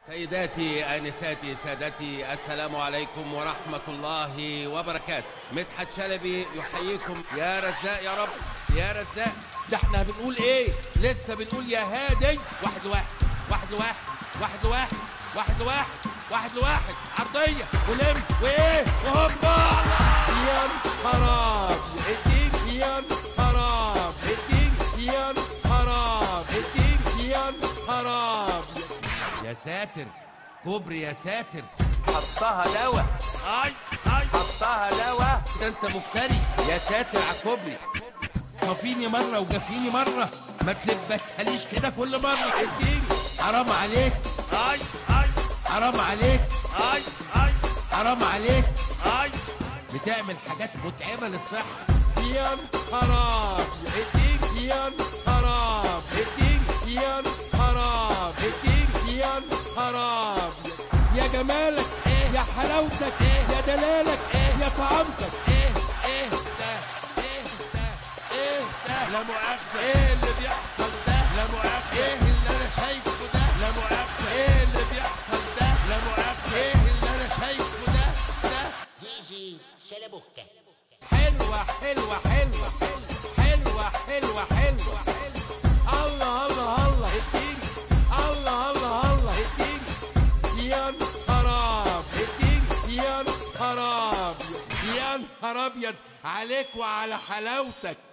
سيداتي آنساتي سادتي السلام عليكم ورحمة الله وبركاته مدحت شلبي يحييكم يا رزاق يا رب يا رزاق ده احنا بنقول ايه لسه بنقول يا هادي واحد واحد واحد واحد واحد واحد واحد واحد واحد لواحد عرضية ولم وايه وهوبا يا خراب اديك يا خراب اديك يا خراب اديك يا خراب يا ساتر كوبري يا ساتر حطها دوا اي اي حطها دوا ده انت مفتري يا ساتر على الكوبري صافيني مرة وجافيني مرة ما تلبسهاليش كده كل مرة اديني حرام عليك اي اي حرام عليك اي اي حرام عليك اي بتعمل حاجات متعبة للصحة يا خراب اديك يا خراب اديك يا خراب اديك يا خراب يا جمالك يا حلاوتك يا دلالك يا طعامتك ايه ايه ده ايه ده ايه ده لا مؤاخذة ايه اللي بيحصل ده لا مؤاخذة ايه اللي انا شايفه ده لا مؤاخذة ايه اللي بيحصل ده لا مؤاخذة ايه اللي انا شايفه ده ده ديجي شلبوكة حلوة حلوة حلوة حلوة حلوة حلوة الله الله الله اديني الله الله الله اديني يا خراب اديني يا خراب يا نهار ابيض عليك وعلى حلاوتك